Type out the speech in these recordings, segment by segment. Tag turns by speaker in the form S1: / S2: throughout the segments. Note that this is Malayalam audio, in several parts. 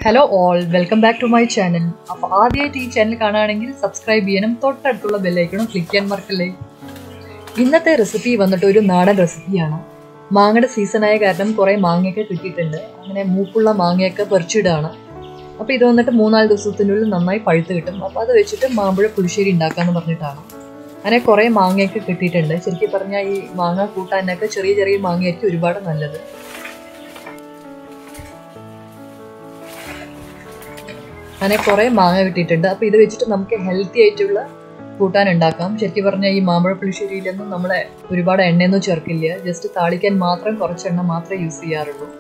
S1: hello all welcome back to my channel അപ്പോൾ ആദ്യമായിട്ട് ഈ ചാനൽ കാണുകയാണെങ്കിൽ സബ്സ്ക്രൈബ് ചെയ്യണം തൊട്ടടുത്തുള്ള ബെല്ലൈക്കണം ക്ലിക്ക് ചെയ്യാൻ മറക്കല്ലേ ഇന്നത്തെ റെസിപ്പി വന്നിട്ട് ഒരു നാടൻ റെസിപ്പിയാണ് മാങ്ങയുടെ സീസണായ കാരണം കുറേ മാങ്ങയൊക്കെ കിട്ടിയിട്ടുണ്ട് അങ്ങനെ മൂപ്പുള്ള മാങ്ങയൊക്കെ പറിച്ചിടുകയാണ് അപ്പോൾ ഇത് വന്നിട്ട് മൂന്നാല് ദിവസത്തിനുള്ളിൽ നന്നായി പഴുത്ത് കിട്ടും അപ്പോൾ അത് വെച്ചിട്ട് മാമ്പഴ പുളിശ്ശേരി ഉണ്ടാക്കാമെന്ന് പറഞ്ഞിട്ടാണ് അങ്ങനെ കുറേ മാങ്ങയൊക്കെ കിട്ടിയിട്ടുണ്ട് ശരിക്കും പറഞ്ഞാൽ ഈ മാങ്ങ കൂട്ടാനൊക്കെ ചെറിയ ചെറിയ മാങ്ങയായിരിക്കും ഒരുപാട് നല്ലത് അങ്ങനെ കുറേ മാങ്ങ കിട്ടിയിട്ടുണ്ട് അപ്പോൾ ഇത് വെച്ചിട്ട് നമുക്ക് ഹെൽത്തി ആയിട്ടുള്ള കൂട്ടാൻ ഉണ്ടാക്കാം ശരിക്കും പറഞ്ഞാൽ ഈ മാമ്പഴ പുളിശ്ശേരിയിലൊന്നും നമ്മളെ ഒരുപാട് എണ്ണയൊന്നും ചേർക്കില്ല ജസ്റ്റ് താളിക്കാൻ മാത്രം കുറച്ച് എണ്ണ മാത്രമേ യൂസ് ചെയ്യാറുള്ളൂ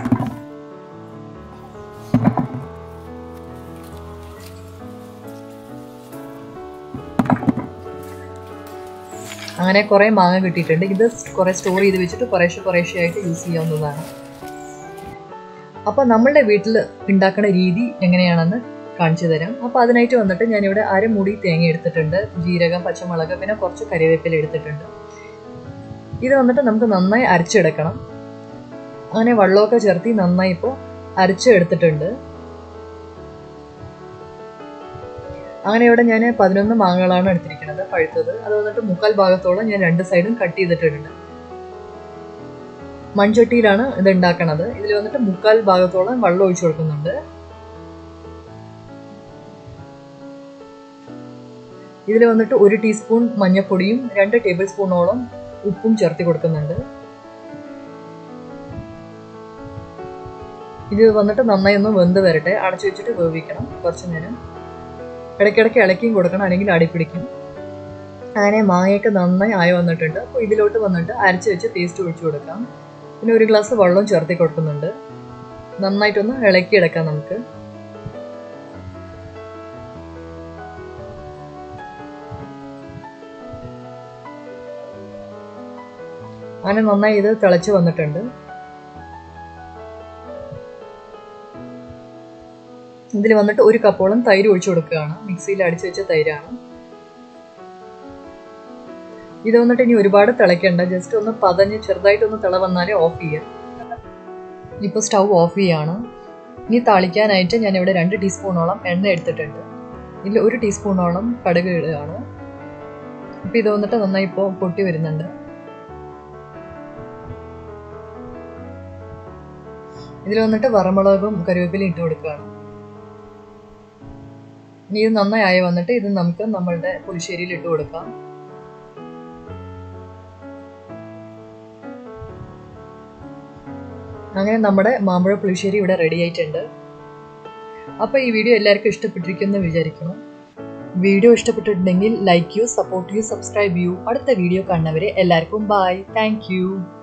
S1: അങ്ങനെ കുറേ മാങ്ങ കിട്ടിയിട്ടുണ്ട് ഇത് കുറേ സ്റ്റോർ ചെയ്ത് വെച്ചിട്ട് കുറേശ്ശെ കുറേശ്ശെ ആയിട്ട് യൂസ് ചെയ്യാവുന്നതാണ് അപ്പോൾ നമ്മളുടെ വീട്ടിൽ ഉണ്ടാക്കുന്ന രീതി എങ്ങനെയാണെന്ന് കാണിച്ചു തരാം അപ്പോൾ അതിനായിട്ട് വന്നിട്ട് ഞാനിവിടെ അരമുടി തേങ്ങ എടുത്തിട്ടുണ്ട് ജീരകം പച്ചമുളക് പിന്നെ കുറച്ച് കറിവേപ്പില എടുത്തിട്ടുണ്ട് ഇത് വന്നിട്ട് നമുക്ക് നന്നായി അരച്ചെടുക്കണം അങ്ങനെ വെള്ളമൊക്കെ ചേർത്തി നന്നായി ഇപ്പോൾ അരച്ചെടുത്തിട്ടുണ്ട് അങ്ങനെ ഇവിടെ ഞാൻ പതിനൊന്ന് മാങ്ങകളാണ് എടുത്തിരിക്കുന്നത് പഴുത്തത് അത് വന്നിട്ട് മുക്കാൽ ഭാഗത്തോളം ഞാൻ രണ്ട് സൈഡും കട്ട് ചെയ്തിട്ടുണ്ട് മൺചട്ടിയിലാണ് ഇത് ഉണ്ടാക്കണത് ഇതിൽ വന്നിട്ട് മുക്കാൽ ഭാഗത്തോളം വെള്ളം ഒഴിച്ചു കൊടുക്കുന്നുണ്ട് ഇതിൽ വന്നിട്ട് ഒരു ടീസ്പൂൺ മഞ്ഞൾപ്പൊടിയും രണ്ട് ടേബിൾ സ്പൂണോളം ഉപ്പും ചേർത്തി കൊടുക്കുന്നുണ്ട് ഇത് വന്നിട്ട് നന്നായി ഒന്ന് വെന്ത് വരട്ടെ അടച്ചു വെച്ചിട്ട് വേവിക്കണം കുറച്ച് നേരം ഇടയ്ക്കിടയ്ക്ക് ഇളക്കിയും കൊടുക്കണം അല്ലെങ്കിൽ അടിപ്പിടിക്കും അങ്ങനെ മാങ്ങയൊക്കെ നന്നായി ആയി വന്നിട്ടുണ്ട് അപ്പോൾ ഇതിലോട്ട് വന്നിട്ട് അരച്ച് വെച്ച് പേസ്റ്റ് ഒഴിച്ചു കൊടുക്കാം പിന്നെ ഒരു ഗ്ലാസ് വെള്ളവും ചേർത്തി കൊടുക്കുന്നുണ്ട് നന്നായിട്ടൊന്ന് ഇളക്കിയെടുക്കാം നമുക്ക് അങ്ങനെ നന്നായി ഇത് തിളച്ച് വന്നിട്ടുണ്ട് ഇതിൽ വന്നിട്ട് ഒരു കപ്പോളം തൈര് ഒഴിച്ചു കൊടുക്കുകയാണ് മിക്സിയിൽ അടിച്ചു വെച്ച തൈരാണ് ഇത് വന്നിട്ട് ഇനി ഒരുപാട് തിളയ്ക്കണ്ട ജസ്റ്റ് ഒന്ന് പതഞ്ഞ് ചെറുതായിട്ടൊന്ന് തിള വന്നാലേ ഓഫ് ചെയ്യാം ഇപ്പോൾ സ്റ്റൗ ഓഫ് ചെയ്യാണ് ഇനി താളിക്കാനായിട്ട് ഞാൻ ഇവിടെ രണ്ട് ടീസ്പൂണോളം എണ്ണ എടുത്തിട്ടുണ്ട് ഇതിൽ ഒരു ടീസ്പൂണോളം കടുക് ഇടുകയാണ് അപ്പോൾ ഇത് വന്നിട്ട് നന്നായി ഇപ്പോൾ പൊട്ടി വരുന്നുണ്ട് ഇതിൽ വന്നിട്ട് വറമുളകും കറിവേപ്പിലയും ഇട്ട് കൊടുക്കുകയാണ് ഇനി ഇത് നന്നായി ആയി വന്നിട്ട് ഇത് നമുക്ക് നമ്മളുടെ പുളിശ്ശേരിയിൽ ഇട്ട് കൊടുക്കാം അങ്ങനെ നമ്മുടെ മാമ്പഴ പുളിശ്ശേരി ഇവിടെ റെഡി ആയിട്ടുണ്ട് അപ്പോൾ ഈ വീഡിയോ എല്ലാവർക്കും ഇഷ്ടപ്പെട്ടിരിക്കുമെന്ന് വിചാരിക്കണം വീഡിയോ ഇഷ്ടപ്പെട്ടിട്ടുണ്ടെങ്കിൽ ലൈക്ക് ചെയ്യൂ സപ്പോർട്ട് ചെയ്യൂ സബ്സ്ക്രൈബ് ചെയ്യൂ അടുത്ത വീഡിയോ കാണുന്നവരെ എല്ലാവർക്കും ബായ് താങ്ക്